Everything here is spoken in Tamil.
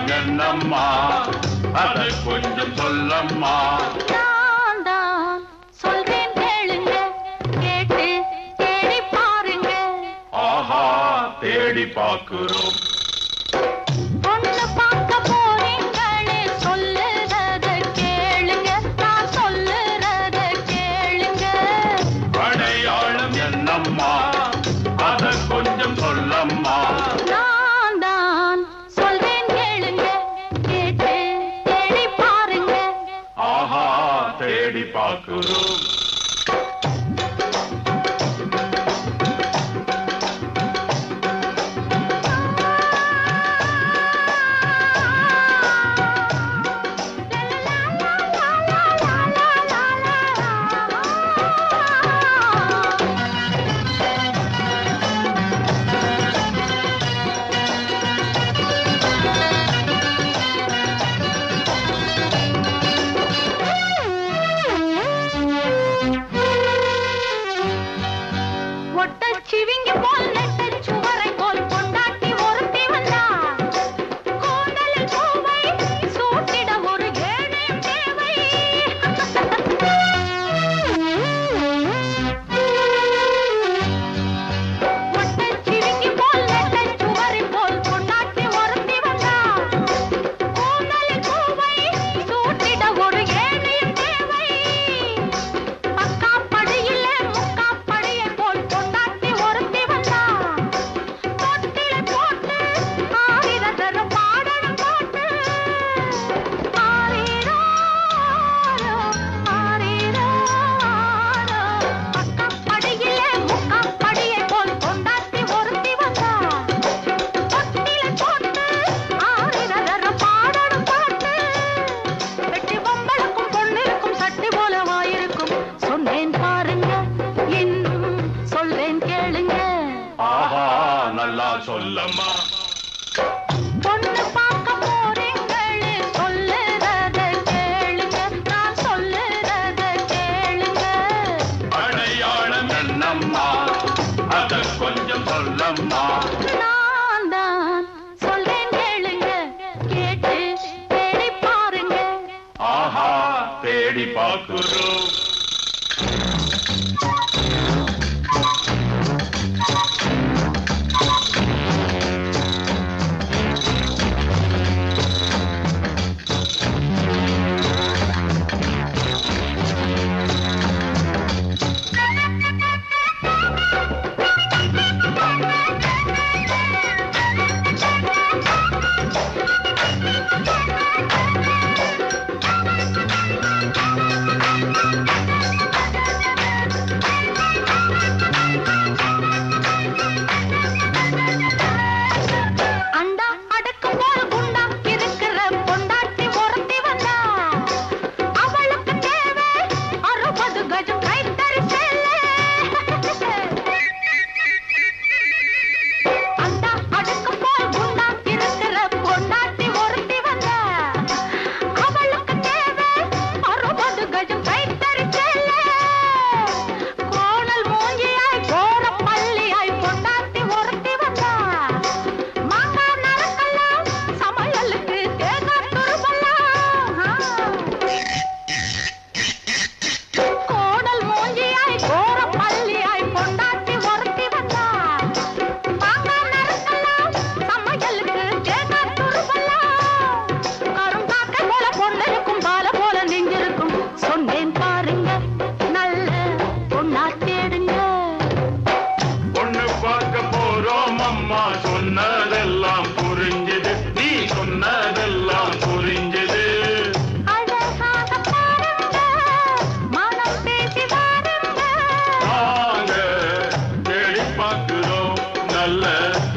அடையாளம் என்னம்மா அதை கொஞ்சம் சொல்லம்மா நான் தான் சொல்றேன் கேளுங்க கேட்டு தேடி பாருங்க ஆஹா தேடி பார்க்கிறோம் பொண்ணு பார்க்க போறீங்களே சொல்லுறத கேளுங்க நான் சொல்லுறத கேளுங்க அடையாளம் என்னம்மா அதை கொஞ்சம் சொல்லம்மா நான் தான் சொல்றேன் கேளுங்க கேட்டு தேடி பாருங்க ஆஹா தேடி பார்க்கிறோம் ஒட்டச்சிவிங்கி போல் நெட்ட சுவரை போல் கொண்டாட்டி ஒருத்தி வந்தா கூந்தலில் பூவை சூட்டிட ஒரு ஏழை தேவை ஒட்டச்சிவிங்கி போல் நெட்ட சுவரை போல் கொண்டாட்டி ஒருத்தி வந்தா கூந்தலில் பூவை சூட்டிட ஒரு ஏழை தேவை பக்கா படியில முக்கா படியை போல் கொண்டாட்டி ஒருத்தி வந்தா தொட்டில போட்டு ஆயிரதர பாடல் போட்டு ஆரீரோ ஆரீரோ பக்கா படியில முக்கா படியை போல் கொண்டாட்டி ஒருத்தி வந்தா தொட்டில போட்டு ஆயிரதர பாடல் போட்டு வெட்டி பொம்பளுக்கும் பொண்ணிருக்கும் சட்டி போல வாயிருக்கும் சொன்னேன் பாருங்க இன்னும் சொல்றேன் கேளுங்க ஆஹா நல்லா சொல்லம்மா பொண்ணு பார்க்க போறீங்களே சொல்லுறத கேளுங்க நான் சொல்லுறத கேளுங்க அடையாளம் என்னம்மா அதை கொஞ்சம் சொல்லம்மா நான் தான் சொல்றேன் கேளுங்க கேட்டு தேடி பாருங்க ஆஹா தேடி பார்க்கிறோம் அண்டா அடக்கு போல் குண்டா இருக்கிற பொண்டாட்டி ஒருத்தி வந்தா அவளுக்கு தேவை அறுபது கஜம் கைத்தறி சேலை. அண்டா அடக்கு போல் குண்டா இருக்கிற பொண்டாட்டி ஒருத்தி வந்தா அவளுக்கு தேவை அறுபது கஜம் கைத்தறி சேலை. கோணல் மூஞ்சியாய் கோர பள்ளியாய் பொண்டாட்டி ஒருத்தி வந்தா மாங்காய் நறுக்கலாம், சமையலுக்கு தேங்காய் துருவலாம். கோடல் மூஞ்சியாய் கோர பள்ளியாய் பொண்டாட்டி ஒருத்தி வந்தா மாங்காய் நறுக்கலாம், சமையலுக்கு தேங்காய் துருவலாம். கருங்காக்கை போல பொண்ணிருக்கும், பாலை போல நெஞ்சிருக்கும். சொன்னேன் பாருங்க நல்ல பொண்ணா தேடுங்க பொண்ணு பார்க்க போறோம் அம்மா சொன்னதெல்லாம் புரிஞ்சது நீ சொன்னதெல்லாம் புரிஞ்சது அழகாக பாருங்க மனம் பேசி பாருங்க நாங்க தேடி பார்க்கிறோம் நல்ல